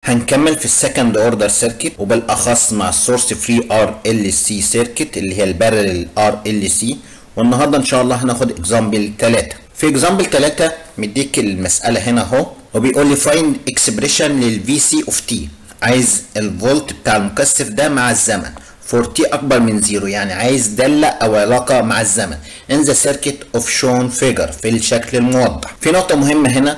هنكمل في السكند اوردر سيركت وبالاخص مع السورس فري ار ال سي سيركت اللي هي البارل ار ال سي والنهارده ان شاء الله هناخد اكزامبل 3 في اكزامبل 3 مديك المساله هنا اهو وبيقول لي فايند اكسبريشن للفي سي اوف تي عايز الفولت بتاع المكثف ده مع الزمن فور تي اكبر من زيرو يعني عايز داله او علاقه مع الزمن in the circuit of shown figure في الشكل الموضح في نقطه مهمه هنا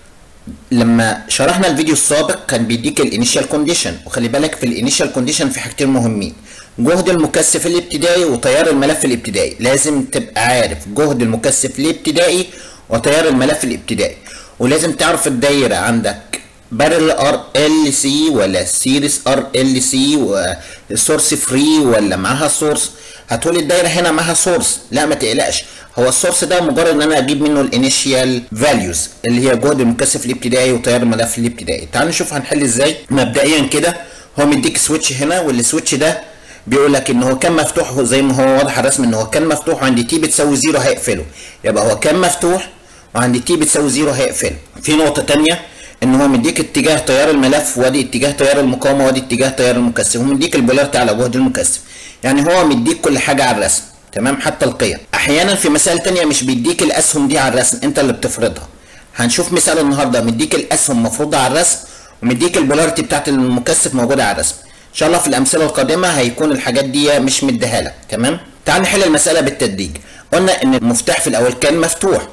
لما شرحنا الفيديو السابق كان بيديك الانيشال كونديشن وخلي بالك في الانيشال كونديشن في حاجتين مهمين جهد المكثف الابتدائي وتيار الملف الابتدائي لازم تبقى عارف جهد المكثف الابتدائي وتيار الملف الابتدائي ولازم تعرف الدايره عندك بارل ار ال سي ولا سيريس ار ال سي وسورس فري ولا معاها سورس هتقولي الدايره هنا معاها سورس لا ما تقلقش هو السورس ده مجرد ان انا اجيب منه الانيشيال فاليوز اللي هي جهد المكثف الابتدائي وتيار الملف الابتدائي تعال نشوف هنحل ازاي مبدئيا كده هو مديك سويتش هنا والسويتش ده بيقول لك ان هو كان مفتوح زي ما هو واضح الرسم ان هو كان مفتوح وعند تي بتساوي زيرو هيقفله يبقى هو كان مفتوح وعند تي بتساوي زيرو هيقفله في نقطه ثانيه ان هو مديك اتجاه تيار الملف وادي اتجاه تيار المقاومه وادي اتجاه تيار المكثف ومديك البولاريتي على جهد المكثف يعني هو مديك كل حاجه على الرسم تمام حتى القيم احيانا في مسائل تانية مش بيديك الاسهم دي على الرسم انت اللي بتفرضها هنشوف مثال النهارده مديك الاسهم مفروضه على الرسم ومديك البولاريتي بتاعت المكثف موجوده على الرسم ان شاء الله في الامثله القادمه هيكون الحاجات دي مش مديها لك تمام تعال نحل المساله بالتدريج قلنا ان المفتاح في الاول كان مفتوح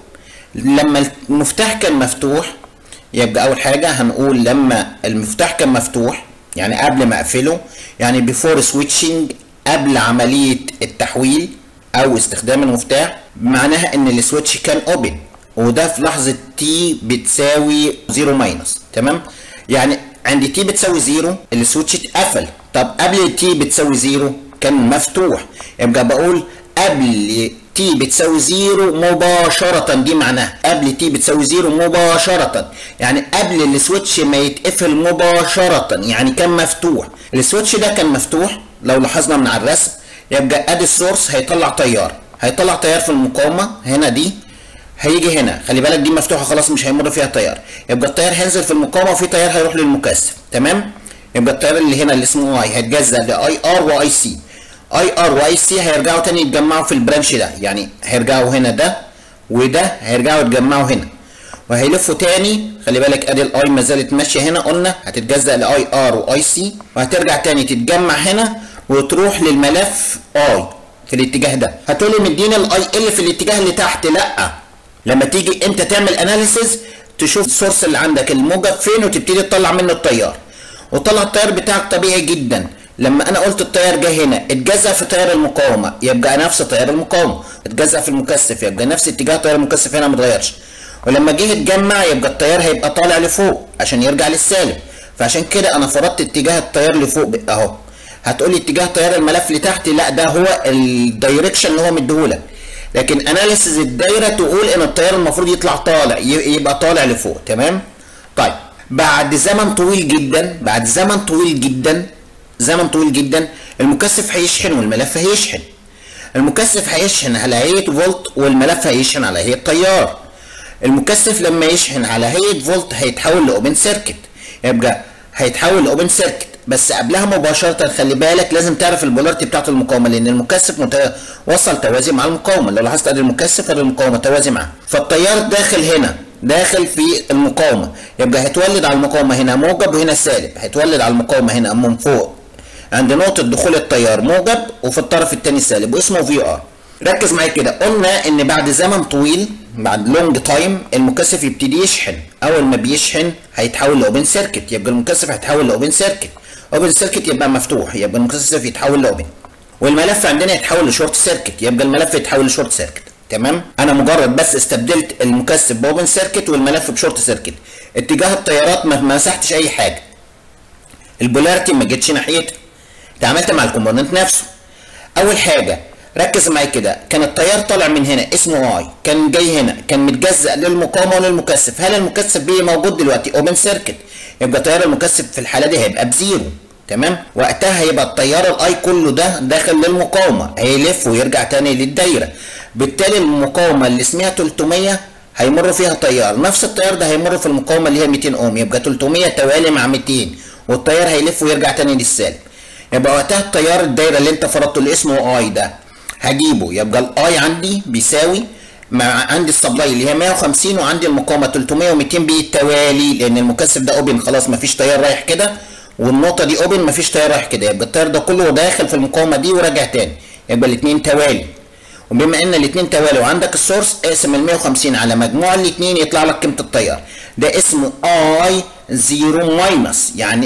لما المفتاح كان مفتوح يبقى اول حاجه هنقول لما المفتاح كان مفتوح يعني قبل ما اقفله يعني بيفور سويتشنج قبل عمليه التحويل او استخدام المفتاح معناها ان السويتش كان اوبن وده في لحظه تي بتساوي 0 ماينس تمام يعني عند تي بتساوي 0 السويتش اتقفل طب قبل تي بتساوي 0 كان مفتوح يبقى بقول قبل تي بتساوي زيرو مباشرة دي معناها قبل تي بتساوي زيرو مباشرة يعني قبل السويتش ما يتقفل مباشرة يعني كان مفتوح السويتش ده كان مفتوح لو لاحظنا من على الرسم يبقى ادي السورس هيطلع تيار هيطلع تيار في المقاومة هنا دي هيجي هنا خلي بالك دي مفتوحة خلاص مش هيمر فيها تيار يبقى التيار هينزل في المقاومة وفي تيار هيروح للمكثف تمام يبقى التيار اللي هنا اللي اسمه اي هيتجزأ لاي ار واي سي اي ار واي سي هيرجعوا تاني يتجمعوا في البرانش ده يعني هيرجعوا هنا ده وده هيرجعوا يتجمعوا هنا وهيلفوا تاني خلي بالك ادي الاي ما زالت ماشيه هنا قلنا هتتجزأ لاي ار واي سي وهترجع تاني تتجمع هنا وتروح للملف اي في الاتجاه ده هتقولي مديني الاي ال في الاتجاه اللي تحت لا لما تيجي انت تعمل اناليسيز تشوف السورس اللي عندك الموجب فين وتبتدي تطلع منه التيار وطلع التيار بتاعك طبيعي جدا لما انا قلت التيار جه هنا اتجزأ في تيار المقاومه يبقى نفس تيار المقاومه اتجزأ في المكثف يبقى نفس اتجاه تيار المكثف هنا ما اتغيرش ولما جه يتجمع يبقى التيار هيبقى طالع لفوق عشان يرجع للسالب فعشان كده انا فرضت اتجاه التيار لفوق اهو هتقولي اتجاه تيار الملف لتحت لا ده هو الدايركشن اللي هو مديهولك لكن اناليسيز الدايره تقول ان التيار المفروض يطلع طالع يبقى طالع لفوق تمام طيب بعد زمن طويل جدا بعد زمن طويل جدا زمن طويل جدا المكثف هيشحن والملف هيشحن المكثف هيشحن على هيئه فولت والملف هيشحن على هيئه تيار المكثف لما يشحن على هيئه فولت هيتحول لاوبن سيركت يبقى هيتحول لاوبن سيركت بس قبلها مباشره خلي بالك لازم تعرف البولاريتي بتاعت المقاومه لان المكثف مت... وصل توازي مع المقاومه لو لاحظت ادي المكثف ادي المقاومه توازي معاه فالتيار داخل هنا داخل في المقاومه يبقى هيتولد على المقاومه هنا موجب وهنا سالب هيتولد على المقاومه هنا من فوق عند نقطة دخول التيار موجب وفي الطرف الثاني سالب واسمه في ار. ركز معايا كده قلنا ان بعد زمن طويل بعد لونج تايم المكثف يبتدي يشحن اول ما بيشحن هيتحول لاوبن سيركت يبقى المكثف هيتحول لاوبن سيركت اوبن سيركت يبقى مفتوح يبقى المكثف يتحول لاوبن والملف عندنا يتحول لشورت سيركت يبقى الملف يتحول لشورت سيركت تمام انا مجرد بس استبدلت المكثف باوبن سيركت والملف بشورت سيركت اتجاه التيارات ما مسحتش اي حاجه البولاريتي ما جتش ناحيتها تعاملت مع الكومبوننت نفسه اول حاجه ركز معايا كده كان التيار طالع من هنا اسمه اي كان جاي هنا كان متجزأ للمقاومه وللمكثف هل المكثف بيه موجود دلوقتي اوبن سيركت يبقى تيار المكثف في الحاله دي هيبقى بزيرو تمام وقتها هيبقى التيار الاي كله ده داخل للمقاومه هيلف ويرجع تاني للدايره بالتالي المقاومه اللي اسمها 300 هيمر فيها تيار نفس التيار ده هيمر في المقاومه اللي هي 200 اوم يبقى 300 توالي مع 200 والتيار هيلف ويرجع تاني للسالب يبقى وقتها التيار الدايره اللي انت فرضته اللي اسمه اي ده هجيبه يبقى الاي عندي بيساوي مع عندي السبلاي اللي هي 150 وعندي المقاومه 300 و200 بالتوالي لان المكثف ده اوبن خلاص مفيش تيار رايح كده والنقطه دي اوبن مفيش تيار رايح كده يبقى التيار ده كله داخل في المقاومه دي وراجع تاني يبقى الاثنين توالي وبما ان الاثنين توالي وعندك السورس اقسم ال 150 على مجموع الاثنين يطلع لك قيمه التيار ده اسمه اي 0 ماينس يعني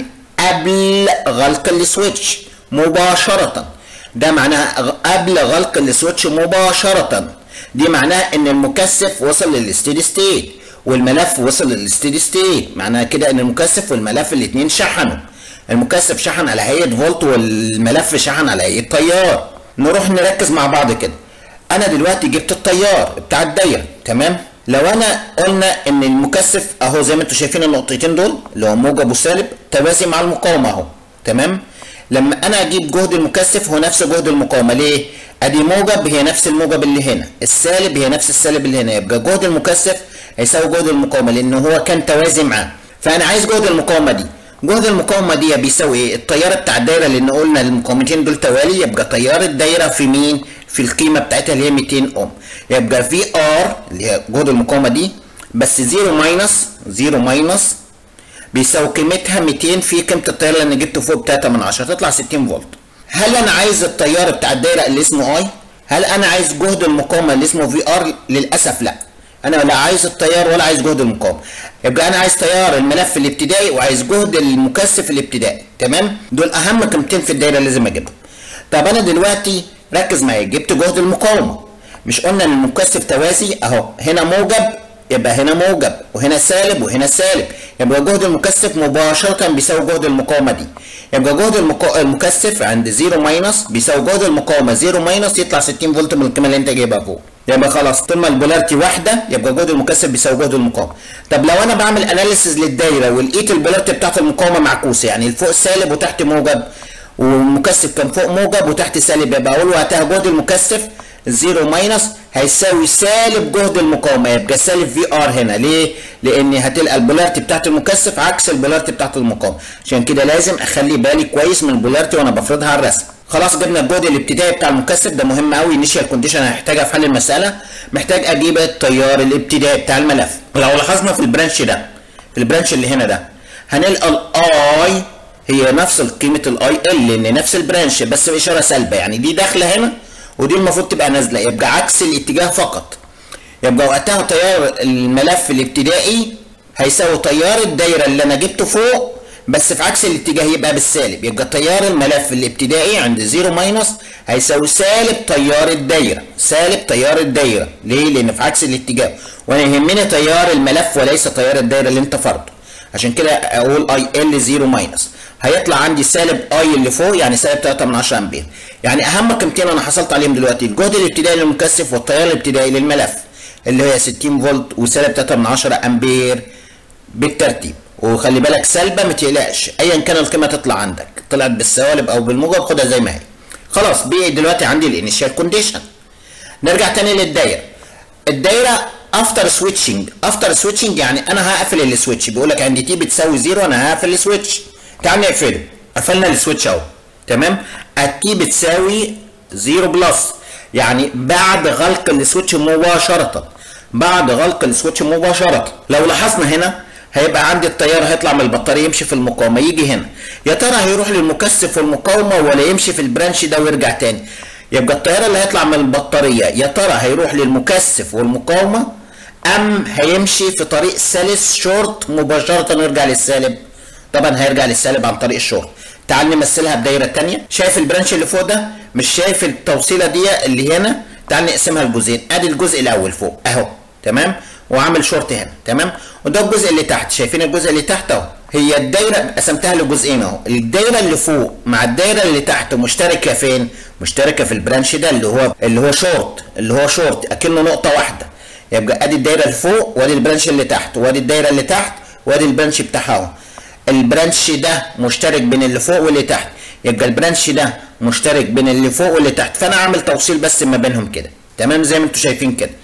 قبل غلق السويتش مباشره ده معناها قبل غلق السويتش مباشره دي معناها ان المكثف وصل للستيدي ستيت والملف وصل للستيدي ستيت معناها كده ان المكثف والملف الاثنين شحنوا المكثف شحن على هيئه فولت والملف شحن على هيئه تيار نروح نركز مع بعض كده انا دلوقتي جبت التيار بتاع الدايره تمام لو انا قلنا ان المكثف اهو زي ما انتم شايفين النقطتين دول اللي هو موجب وسالب توازي مع المقاومه اهو تمام لما انا اجيب جهد المكثف هو نفس جهد المقاومه ليه ادي موجب هي نفس الموجب اللي هنا السالب هي نفس السالب اللي هنا يبقى جهد المكثف هيساوي جهد المقاومه لان هو كان توازي معاه فانا عايز جهد المقاومه دي جهد المقاومه دي بيساوي ايه التيار بتاع الدايره لان قلنا المقاومتين دول توالي يبقى تيار الدايره في مين في القيمه بتاعتها اللي هي 200 اوم يبقى في ار اللي هي جهد المقاومه دي بس 0 ماينس 0 ماينس بيساوي قيمتها 200 في قيمه التيار اللي انا جبته فوق ب 3 من 10 تطلع 60 فولت هل انا عايز التيار بتاع الدايره اللي اسمه اي هل انا عايز جهد المقاومه اللي اسمه في ار للاسف لا انا لا عايز التيار ولا عايز جهد المقاومه يبقى انا عايز تيار الملف الابتدائي وعايز جهد المكثف الابتدائي تمام دول اهم قيمتين في الدايره لازم اجيبهم طب انا دلوقتي ركز معايا جبت جهد المقاومه مش قلنا ان المكثف توازي اهو هنا موجب يبقى هنا موجب وهنا سالب وهنا سالب يبقى جهد المكثف مباشرة بيساوي جهد المقاومة دي يبقى جهد المقا... المكثف عند 0 ماينس بيساوي جهد المقاومة 0 ماينس يطلع 60 فولت من القيمة اللي انت جايبها فوق يبقى خلاص طول ما البولاريتي واحدة يبقى جهد المكثف بيساوي جهد المقاومة طب لو انا بعمل اناليسيز للدايرة ولقيت البولاريتي بتاعت المقاومة معكوسة يعني الفوق سالب وتحت موجب والمكثف كان فوق موجب وتحت سالب يبقى اقول وقتها جهد المكثف 0 ماينس هيساوي سالب جهد المقاومه يبقى سالب في ار هنا ليه؟ لان هتلقى البولاريتي بتاعت المكثف عكس البولاريتي بتاعت المقاومه عشان كده لازم اخلي بالي كويس من البولاريتي وانا بفرضها على الرسم خلاص جبنا الجهد الابتدائي بتاع المكثف ده مهم قوي انيشال كونديشن هنحتاجها في حل المساله محتاج اجيب التيار الابتدائي بتاع الملف لو لاحظنا في البرانش ده في البرانش اللي هنا ده هنلقى الاي هي نفس قيمه الاي ال لان نفس البرانش بس باشاره سالبه يعني دي داخله هنا ودي المفروض تبقى نازله يبقى عكس الاتجاه فقط يبقى وقتها تيار الملف الابتدائي هيساوي تيار الدايره اللي انا جبته فوق بس في عكس الاتجاه يبقى بالسالب يبقى تيار الملف الابتدائي عند 0 ماينس هيساوي سالب تيار الدايره سالب تيار الدايره ليه لان في عكس الاتجاه وانا يهمني تيار الملف وليس تيار الدايره اللي انت فرضه عشان كده اقول اي ال 0 ماينس هيطلع عندي سالب اي اللي فوق يعني سالب 3 من 10 امبير يعني اهم قيمتين انا حصلت عليهم دلوقتي الجهد الابتدائي للمكثف والتيار الابتدائي للملف اللي هي 60 فولت وسالب 3 من 10 امبير بالترتيب وخلي بالك سالبه ما تقلقش ايا كان القيمه تطلع عندك طلعت بالسوالب او بالموجب خدها زي ما هي خلاص بقي دلوقتي عندي الانيشال كونديشن نرجع تاني للدايره الدايره افتر سويتشنج افتر سويتشنج يعني انا هقفل السويتش بيقول لك عندي تي بتساوي زيرو انا هقفل السويتش تعال نقفله قفلنا السويتش اهو تمام التي بتساوي زيرو بلس يعني بعد غلق السويتش مباشره بعد غلق السويتش مباشره لو لاحظنا هنا هيبقى عندي التيار هيطلع من البطاريه يمشي في المقاومه يجي هنا يا ترى هيروح للمكثف والمقاومه ولا يمشي في البرانش ده ويرجع تاني يبقى التيار اللي هيطلع من البطاريه يا ترى هيروح للمكثف والمقاومه ام هيمشي في طريق سلس شورت مباشره ويرجع للسالب طبعا هيرجع للسالب عن طريق الشورت تعال نمثلها بدايره تانية شايف البرانش اللي فوق ده مش شايف التوصيله دي اللي هنا تعال نقسمها لجزئين ادي الجزء الاول فوق اهو تمام وعامل شورت هنا تمام وده الجزء اللي تحت شايفين الجزء اللي تحت اهو هي الدايره قسمتها لجزئين اهو الدايره اللي فوق مع الدايره اللي تحت مشتركه فين مشتركه في البرانش ده اللي هو اللي هو شورت اللي هو شورت اكنه نقطه واحده يبقى ادي الدايره اللي فوق وادي البرانش اللي تحت وادي الدايره اللي تحت وادي البرانش بتاعها اهو البرانش ده مشترك بين اللي فوق واللي تحت يبقى البرانش ده مشترك بين اللي فوق واللي تحت فانا عامل توصيل بس ما بينهم كده تمام زي ما انتم شايفين كده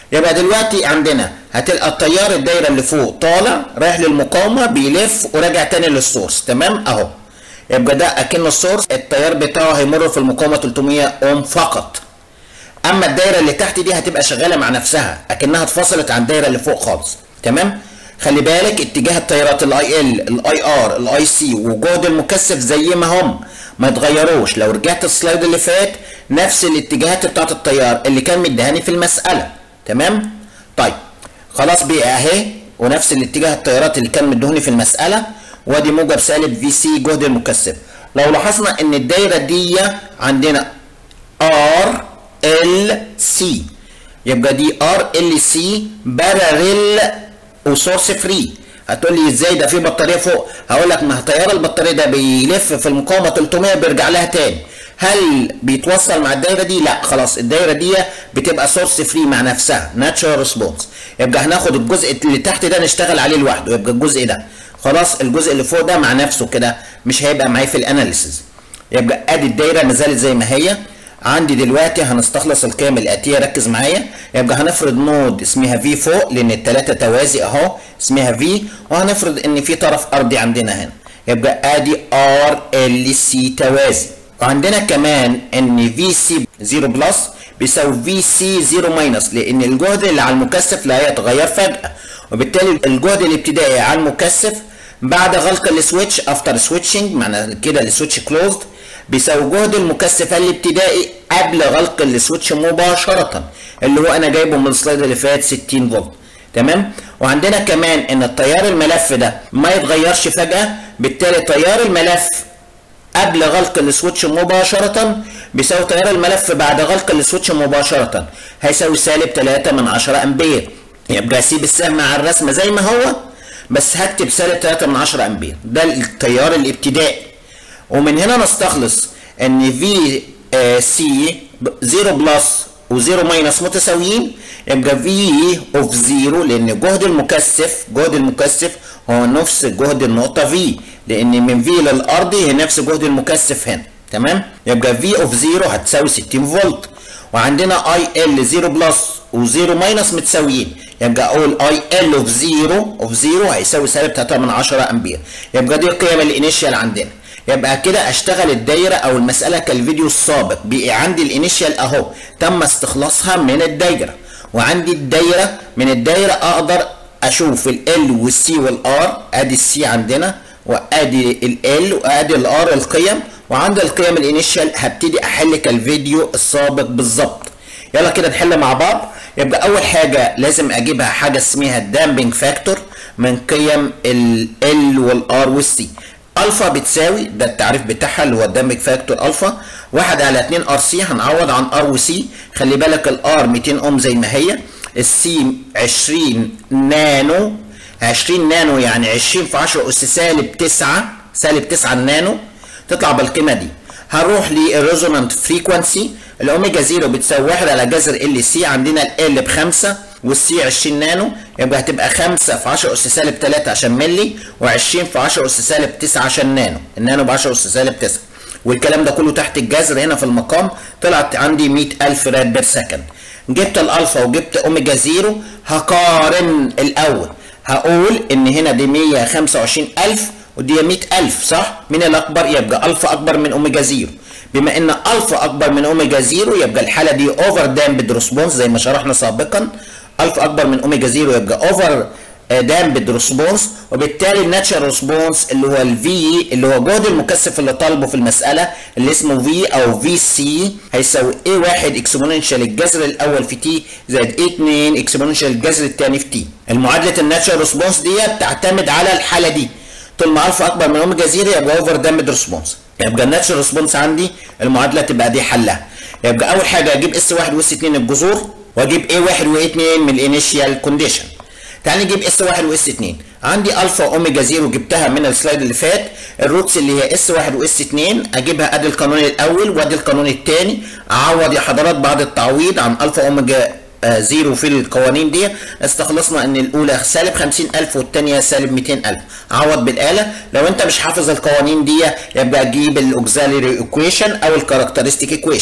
يبقى دلوقتي عندنا هتلقى التيار الدايره اللي فوق طالع رايح للمقاومه بيلف وراجع تاني للسورس تمام اهو يبقى ده اكنه السورس التيار بتاعه هيمر في المقاومه 300 اوم فقط اما الدايره اللي تحت دي هتبقى شغاله مع نفسها اكنها اتفصلت عن الدايره اللي فوق خالص تمام خلي بالك اتجاه التيارات الاي ال الاي ار الاي سي وجهد المكثف زي ما هم ما يتغيروش لو رجعت السلايد اللي فات نفس الاتجاهات بتاعت التيار اللي كان مديهاني في المساله تمام طيب خلاص بقى اهي ونفس الاتجاه التيارات اللي كان مدهوني في المساله وادي موجب سالب في سي جهد المكثف لو لاحظنا ان الدايره دي عندنا ار ال سي يبقى دي ار ال سي بارل وسورس فري هتقول لي ازاي ده في بطاريه فوق هقول لك ما تيار البطاريه ده بيلف في المقاومه 300 بيرجع لها تاني هل بيتوصل مع الدايره دي لا خلاص الدايره دي بتبقى سورس فري مع نفسها ناتشورال ريسبونس يبقى هناخد الجزء اللي تحت ده نشتغل عليه لوحده يبقى الجزء ده خلاص الجزء اللي فوق ده مع نفسه كده مش هيبقى معايا في الاناليسيز يبقى ادي الدايره ما زالت زي ما هي عندي دلوقتي هنستخلص القيم الاتيه ركز معايا يبقى هنفرض نود اسمها في فوق لان الثلاثه توازي اهو اسمها في وهنفرض ان في طرف ارضي عندنا هنا يبقى ادي ار ال سي توازي وعندنا كمان ان في سي 0 بلس بيساوي في سي 0 ماينس لان الجهد اللي على المكثف لا يتغير فجاه وبالتالي الجهد الابتدائي على المكثف بعد غلق السويتش افتر سويتشنج معنى كده السويتش كلوزد بيساوي جهد المكثف الابتدائي قبل غلق السويتش مباشرة اللي هو انا جايبه من السلايد اللي فات 60 فولت تمام وعندنا كمان ان التيار الملف ده ما يتغيرش فجأة بالتالي تيار الملف قبل غلق السويتش مباشرة بيساوي تيار الملف بعد غلق السويتش مباشرة هيساوي سالب 3 من 10 امبير يبقى اسيب السهم على الرسمة زي ما هو بس هكتب سالب 3 من 10 امبير ده التيار الابتدائي ومن هنا نستخلص ان في سي 0 بلس و0 ماينس متساويين يبقى في اوف 0 لان جهد المكثف جهد المكثف هو نفس جهد النقطة في لان من في للارض هي نفس جهد المكثف هنا تمام يبقى في اوف 0 هتساوي 60 فولت وعندنا اي ال 0 بلس و0 ماينس متساويين يبقى اقول اي ال اوف 0 اوف 0 هيساوي سالب 3 من 10 امبير يبقى دي القيم الانيشال عندنا يبقى كده اشتغل الدايره او المساله كالفيديو السابق بقي عندي الانيشال اهو تم استخلاصها من الدايره وعندي الدايره من الدايره اقدر اشوف ال والسي والار ادي السي عندنا وادي ال وادي الار القيم وعند القيم الانيشال هبتدي احل كالفيديو السابق بالظبط يلا كده نحل مع بعض يبقى اول حاجه لازم اجيبها حاجه اسمها الدامبنج فاكتور من قيم ال ال والار والسي الفا بتساوي ده التعريف بتاعها اللي هو الدامج فاكتور الفا 1 على 2 ار سي هنعوض عن ار وسي خلي بالك الار 200 اوم زي ما هي السي 20 نانو 20 نانو يعني 20 في 10 اس سالب 9 سالب 9 نانو تطلع بالقيمه دي هنروح للريزونانت فريكوانسي الاوميجا 0 بتساوي 1 على جذر ال سي عندنا ال بخمسة والسي 20 نانو يبقى هتبقى 5 في 10 اس سالب 3 عشان ملي و20 في 10 اس سالب 9 عشان نانو النانو ب 10 اس سالب 9 والكلام ده كله تحت الجذر هنا في المقام طلعت عندي 100000 راد بير سكند جبت الالفا وجبت اوميجا 0 هقارن الاول هقول ان هنا دي 125000 ودي 100000 صح؟ مين الاكبر؟ يبقى الفا اكبر من اوميجا 0 بما ان الفا اكبر من اوميجا 0 يبقى الحاله دي اوفر دامبد ريسبونس زي ما شرحنا سابقا الفا اكبر من اوميجا 0 يبقى اوفر دامبد ريسبونس وبالتالي الناتشرال ريسبونس اللي هو الفي اللي هو جهد المكثف اللي طالبه في المساله اللي اسمه في او في سي هيساوي اي 1 اكسبوننشال الجذر الاول في تي زائد اي 2 اكسبوننشال الجذر الثاني في تي المعادله الناتشرال ريسبونس دي بتعتمد على الحاله دي طول ما الفا اكبر من اوميجا 0 يبقى اوفر دامبد ريسبونس يبقى الناتشرال ريسبونس عندي المعادله تبقى دي حلها يبقى اول حاجه اجيب اس 1 واس 2 الجذور واجيب اي 1 واي 2 من الانيشيال كونديشن تعال نجيب اس 1 واس 2 عندي الفا اوميجا 0 جبتها من السلايد اللي فات الروتس اللي هي اس 1 واس 2 اجيبها ادي القانون الاول وادي القانون الثاني اعوض يا حضرات بعد التعويض عن الفا اوميجا آه زيرو في القوانين دي استخلصنا ان الاولى سالب 50000 والثانيه سالب 200000 عوض بالاله لو انت مش حافظ القوانين دي يبقى تجيب الاوكسالري ايكويشن او الكاركترستيك ايكويشن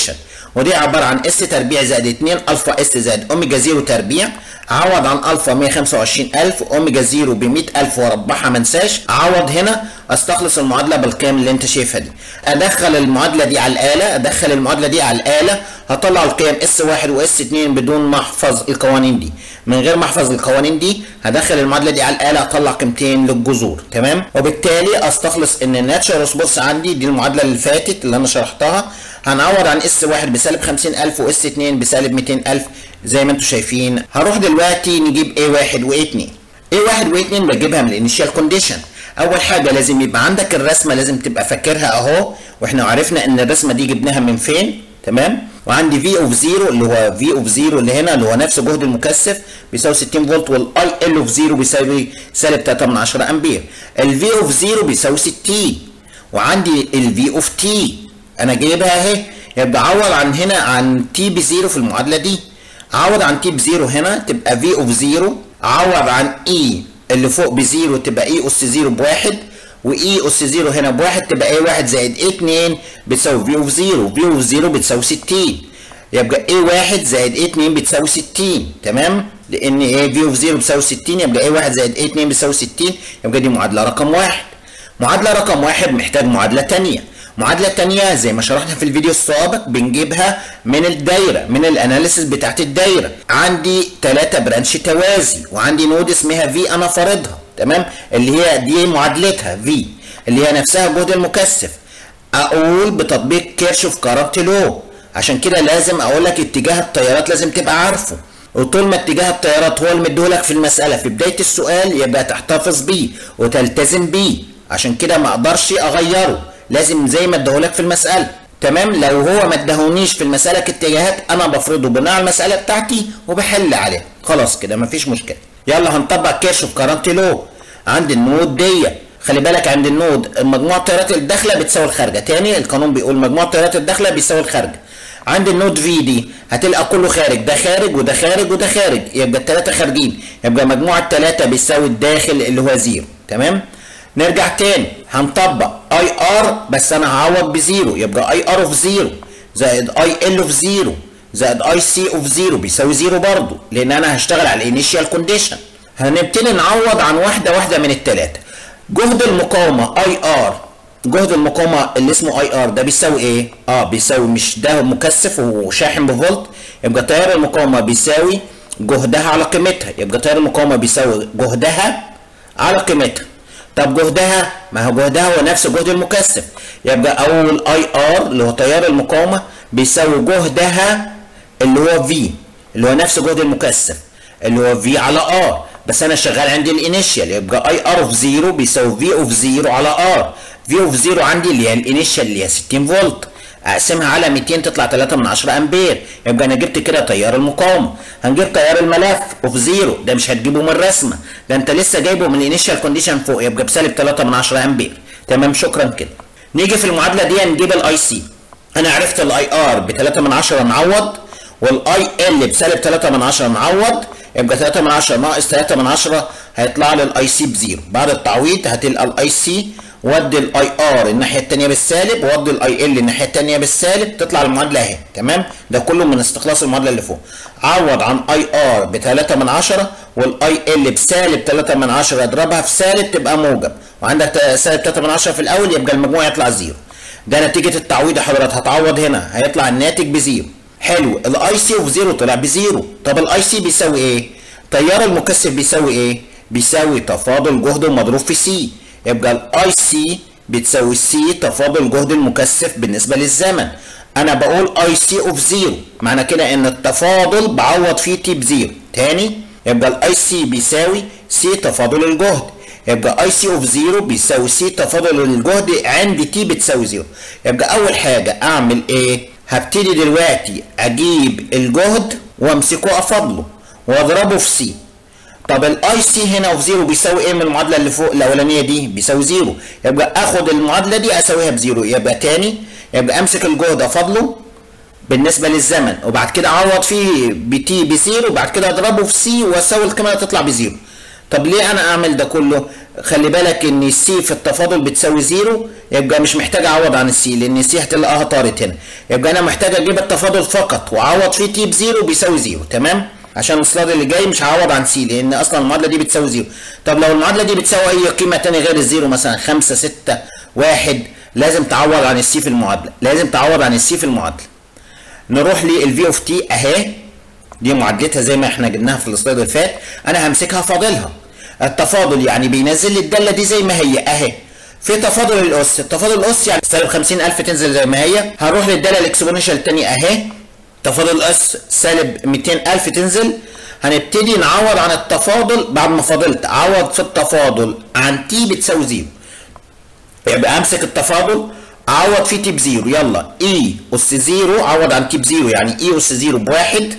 ودي عباره عن اس تربيع زائد 2 الفا اس زائد اوميجا 0 تربيع عوض عن الفا 125000 اوميجا 0 ب 100000 واربعها ما انساش عوض هنا استخلص المعادله بالقيم اللي انت شايفها دي ادخل المعادله دي على الاله ادخل المعادله دي على الاله هطلع القيم اس 1 واس 2 بدون ما احفظ القوانين دي من غير ما احفظ القوانين دي هدخل المعادله دي على الاله اطلع قيمتين للجذور تمام وبالتالي استخلص ان الناتشر ريسبونس عندي دي المعادله اللي فاتت اللي انا شرحتها هنعوض عن اس 1 بسالب 50000 واس 2 بسالب 200000 زي ما انتم شايفين هروح دلوقتي نجيب A1 و2 A1 و2 بجيبها من الانيشال كونديشن اول حاجه لازم يبقى عندك الرسمه لازم تبقى فاكرها اهو واحنا عرفنا ان الرسمه دي جبناها من فين تمام وعندي في اوف 0 اللي هو في اوف 0 اللي هنا اللي هو نفس جهد المكثف بيساوي 60 فولت والاي ال اوف 0 بيساوي سالب 3 من 10 امبير الفي اوف 0 بيساوي 60 وعندي الفي اوف تي انا جايبها اهي يبقى عوض عن هنا عن تي بزيرو في المعادله دي عوض عن تي بزيرو هنا تبقى في اوف 0 عوض عن اي اللي فوق بزيرو تبقى اي اس 0 بواحد واي اس 0 هنا بواحد تبقى اي 1 زائد اي 2 بتساوي في اوف 0 في اوف 0 بتساوي 60 يبقى اي 1 زائد اي 2 بتساوي 60 تمام لان ايه في اوف 0 بتساوي 60 يبقى اي 1 زائد اي 2 بتساوي 60 يبقى دي معادله رقم واحد معادله رقم واحد محتاج معادله ثانيه معادلة تانية زي ما شرحنا في الفيديو السابق بنجيبها من الدايرة من الاناليسيس بتاعت الدايرة عندي ثلاثة برانش توازي وعندي نود اسمها في انا فارضها تمام اللي هي دي معادلتها في اللي هي نفسها جهد المكثف اقول بتطبيق كيرشوف كارنت لو عشان كده لازم اقول لك اتجاه التيارات لازم تبقى عارفه وطول ما اتجاه التيارات هو اللي مديهولك في المسألة في بداية السؤال يبقى تحتفظ بيه وتلتزم بيه عشان كده ما اقدرش اغيره لازم زي ما اداهولك في المسألة تمام لو هو ما اداهونيش في المسألة كاتجاهات انا بفرضه بناء على المسألة بتاعتي وبحل عليها خلاص كده مفيش مشكلة يلا هنطبق كيرشوف كارنت لو عند النود دي خلي بالك عند النود مجموع التيارات الداخله بتساوي الخارجه تاني القانون بيقول مجموع التيارات الداخله بيساوي الخارجه عند النود في دي هتلقى كله خارج ده خارج وده خارج وده خارج يبقى الثلاثه خارجين يبقى مجموع الثلاثه بيساوي الداخل اللي هو زيرو تمام نرجع تاني هنطبق اي ار بس انا هعوض بزيرو يبقى اي ار اوف زيرو زائد اي ال اوف زيرو زائد اي سي اوف زيرو بيساوي زيرو برضه لان انا هشتغل على الانيشال كونديشن هنبتدي نعوض عن واحده واحده من الثلاثه جهد المقاومه اي ار جهد المقاومه اللي اسمه اي ار ده بيساوي ايه اه بيساوي مش ده مكثف وشاحن بفولت يبقى تيار المقاومه بيساوي جهدها على قيمتها يبقى تيار المقاومه بيساوي جهدها على قيمتها طب جهدها ما هو جهدها هو نفس جهد المكثف يبقى اول اي ار اللي هو تيار المقاومه بيساوي جهدها اللي هو في اللي هو نفس جهد المكثف اللي هو في على ار بس انا شغال عندي الانيشال يبقى اي ار اوف 0 بيساوي في اوف 0 على ار في اوف 0 عندي اللي هي الانيشال اللي هي 60 فولت اقسمها على 200 تطلع 3 من 10 امبير يبقى انا جبت كده تيار المقاومه هنجيب تيار الملف اوف 0 ده مش هتجيبه من الرسمه ده انت لسه جايبه من الانيشال كونديشن فوق يبقى بسالب 3 من 10 امبير تمام شكرا كده نيجي في المعادله دي نجيب الاي سي انا عرفت الاي ار ب 3 من 10 نعوض والاي ال بسالب 3 من 10 نعوض يبقى 3 من 10 ناقص 3 من 10 هيطلع لي الاي سي بزيرو بعد التعويض هتلقى الاي سي ودي الاي ار الناحيه الثانيه بالسالب وودي الاي ال الناحيه الثانيه بالسالب تطلع المعادله اهي تمام ده كله من استخلاص المعادله اللي فوق عوض عن اي ار ب 3 من 10 والاي ال بسالب 3 من 10 اضربها في سالب تبقى موجب وعندك سالب 3 من 10 في الاول يبقى المجموع يطلع زيرو ده نتيجه التعويض يا حضرتك هتعوض هنا هيطلع الناتج بزيرو حلو الاي سي اوف زيرو طلع بزيرو طب الاي سي بيساوي ايه تيار المكثف بيساوي ايه بيساوي تفاضل جهده مضروب في سي يبقى الاي سي بتساوي سي تفاضل جهد المكثف بالنسبه للزمن انا بقول اي سي اوف زيرو معنى كده ان التفاضل بعوض فيه تي بزيرو تاني يبقى الاي سي بيساوي سي تفاضل الجهد يبقى اي سي اوف زيرو بيساوي سي تفاضل الجهد عند تي بتساوي زيرو يبقى اول حاجه اعمل ايه هبتدي دلوقتي اجيب الجهد وامسكه افاضله واضربه في سي طب الاي سي هنا اوف زيرو بيساوي ايه من المعادله اللي فوق الاولانيه دي بيساوي زيرو يبقى اخد المعادله دي اساويها بزيرو يبقى تاني يبقى امسك الجهد افاضله بالنسبه للزمن وبعد كده اعوض فيه بتي بزيرو وبعد كده اضربه في سي واساوي القيمه تطلع بزيرو طب ليه انا اعمل ده كله خلي بالك ان السي في التفاضل بتساوي زيرو يبقى مش محتاج اعوض عن السي لان السي هتلاقيها طارت هنا يبقى انا محتاج اجيب التفاضل فقط واعوض فيه تي بزيرو بيساوي زيرو تمام عشان السلايد اللي جاي مش هعوض عن سي لان اصلا المعادله دي بتساوي زيرو طب لو المعادله دي بتساوي اي قيمه ثانيه غير الزيرو مثلا 5 6 1 لازم تعوض عن السي في المعادله لازم تعوض عن السي في المعادله نروح للفي اوف تي اهي دي معادلتها زي ما احنا جبناها في السلايد اللي فات انا همسكها فاضلها التفاضل يعني بينزل لي الداله دي زي ما هي اهي في تفاضل الاس التفاضل الاس يعني سالب 50000 تنزل زي ما هي هنروح للداله الاكسبوننشال الثانيه اهي تفاضل الاس سالب 200000 تنزل هنبتدي نعوض عن التفاضل بعد ما فاضلت اعوض في التفاضل عن تي بتساوي زيرو يبقى امسك التفاضل اعوض فيه تي بزيرو يلا اي اس زيرو اعوض عن تي بزيرو يعني اي اس زيرو بواحد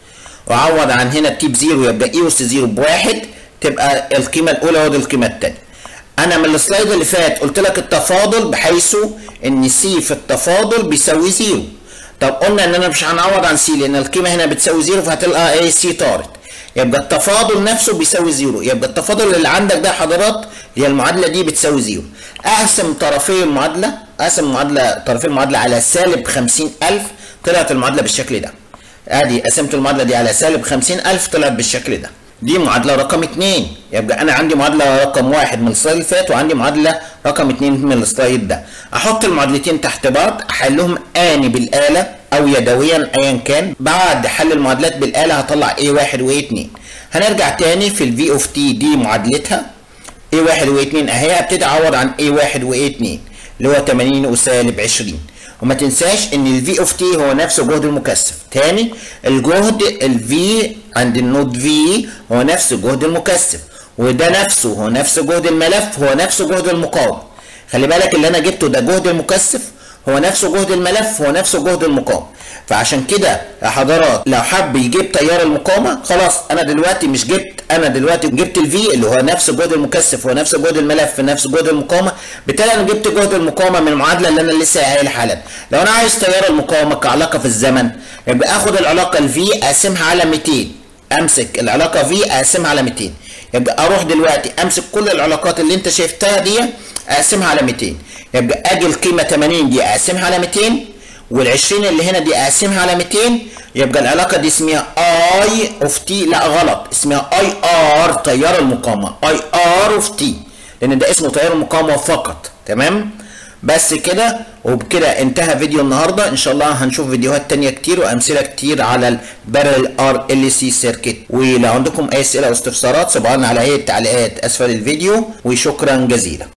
واعوض عن هنا تي بزيرو يبقى اي اس زيرو بواحد تبقى القيمه الاولى ودي القيمه الثانيه انا من السلايد اللي فات قلت لك التفاضل بحيث ان سي في التفاضل بيساوي زيرو طب قلنا ان انا مش هنعوض عن سي لان القيمه هنا بتساوي زيرو فهتلقى ايه سي طارت يبقى التفاضل نفسه بيساوي زيرو يبقى التفاضل اللي عندك ده حضرات هي المعادله دي بتساوي زيرو اقسم طرفي المعادله اقسم المعادله طرفي المعادله على سالب 50000 طلعت المعادله بالشكل ده ادي قسمت المعادله دي على سالب 50000 طلعت بالشكل ده دي معادله رقم 2 يبقى انا عندي معادله رقم واحد من السلايد اللي فات وعندي معادله رقم 2 من السلايد ده احط المعادلتين تحت بعض احلهم اني بالاله او يدويا ايا كان بعد حل المعادلات بالاله هطلع A1 و2 هنرجع تاني في الفي اوف تي دي معادلتها A1 و2 اهي ابتدي اعوض عن A1 و2 اللي هو 80 وسالب 20 وما تنساش ان الفي اوف تي هو نفسه جهد المكثف تاني الجهد الفي عند النود في هو نفس جهد المكثف وده نفسه هو نفس جهد الملف هو نفس جهد المقاومه خلي بالك اللي انا جبته ده جهد المكثف هو نفسه جهد الملف هو نفسه جهد المقاومه فعشان كده يا حضرات لو حب يجيب تيار المقاومه خلاص انا دلوقتي مش جبت انا دلوقتي جبت الفي اللي هو نفس جهد المكثف هو نفس جهد الملف نفس جهد المقاومه بالتالي انا جبت جهد المقاومه من المعادله اللي انا لسه قايلها حالا لو انا عايز تيار المقاومه كعلاقه في الزمن يبقى اخد العلاقه الفي اقسمها على 200 امسك العلاقه في اقسمها على 200 يبقى اروح دلوقتي امسك كل العلاقات اللي انت شايفتها دي اقسمها على 200 يبقى اجي القيمه 80 دي اقسمها على 200 وال20 اللي هنا دي اقسمها على 200 يبقى العلاقه دي اسمها اي اوف تي لا غلط اسمها اي ار تيار المقاومه اي ار اوف تي لان ده اسمه تيار المقاومه فقط تمام بس كده وبكده انتهى فيديو النهارده ان شاء الله هنشوف فيديوهات تانية كتير وامثله كتير على البارل ار ال سي سيركت ولو عندكم اي اسئله او استفسارات سيبوها لنا على هيئه التعليقات اسفل الفيديو وشكرا جزيلا